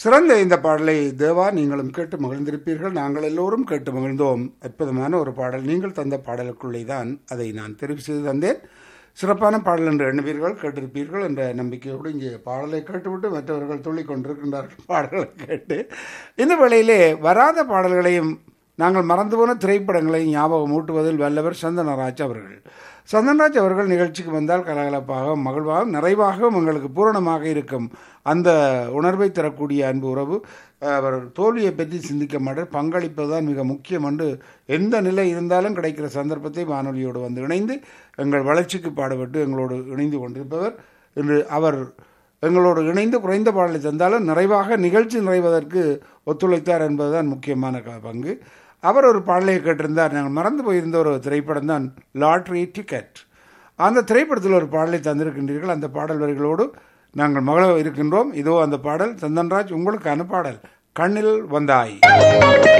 சிறந்த இந்த பாடலை தேவா நீங்களும் கேட்டு மகிழ்ந்திருப்பீர்கள் நாங்கள் எல்லோரும் கேட்டு மகிழ்ந்தோம் அற்புதமான ஒரு பாடல் நீங்கள் தந்த பாடலுக்குள்ளே தான் அதை நான் தெரிவு செய்து தந்தேன் சிறப்பான பாடல் என்று எண்ணுவீர்கள் கேட்டிருப்பீர்கள் என்ற நம்பிக்கையோடு இங்கே பாடலை கேட்டுவிட்டு மற்றவர்கள் துள்ளிக் கொண்டிருக்கின்றார்கள் பாடல்களை கேட்டு இந்த வேளையிலே வராத பாடல்களையும் நாங்கள் மறந்து போன திரைப்படங்களை ஞாபகம் ஊட்டுவதில் வல்லவர் சந்தனராஜ் அவர்கள் சந்தனராஜ் அவர்கள் நிகழ்ச்சிக்கு வந்தால் கலகலப்பாக மகிழ்வாக நிறைவாகவும் எங்களுக்கு பூரணமாக இருக்கும் அந்த உணர்வை தரக்கூடிய அன்பு உறவு அவர் தோல்வியை பற்றி சிந்திக்க மாட்டார் பங்களிப்பது தான் மிக முக்கியம் என்று எந்த நிலை இருந்தாலும் கிடைக்கிற சந்தர்ப்பத்தை வானொலியோடு வந்து இணைந்து எங்கள் வளர்ச்சிக்கு பாடுபட்டு எங்களோடு இணைந்து கொண்டிருப்பவர் இன்று அவர் எங்களோடு இணைந்து குறைந்த பாடலை தந்தாலும் நிறைவாக நிகழ்ச்சி நிறைவதற்கு ஒத்துழைத்தார் என்பதுதான் முக்கியமான க- பங்கு அவர் ஒரு பாடலை கேட்டிருந்தார் நாங்கள் மறந்து போயிருந்த ஒரு திரைப்படம் தான் லாட்ரி டிக்கெட் அந்த திரைப்படத்தில் ஒரு பாடலை தந்திருக்கின்றீர்கள் அந்த பாடல் வரிகளோடு நாங்கள் மகள இருக்கின்றோம் இதோ அந்த பாடல் சந்தன்ராஜ் உங்களுக்கான பாடல் கண்ணில் வந்தாய்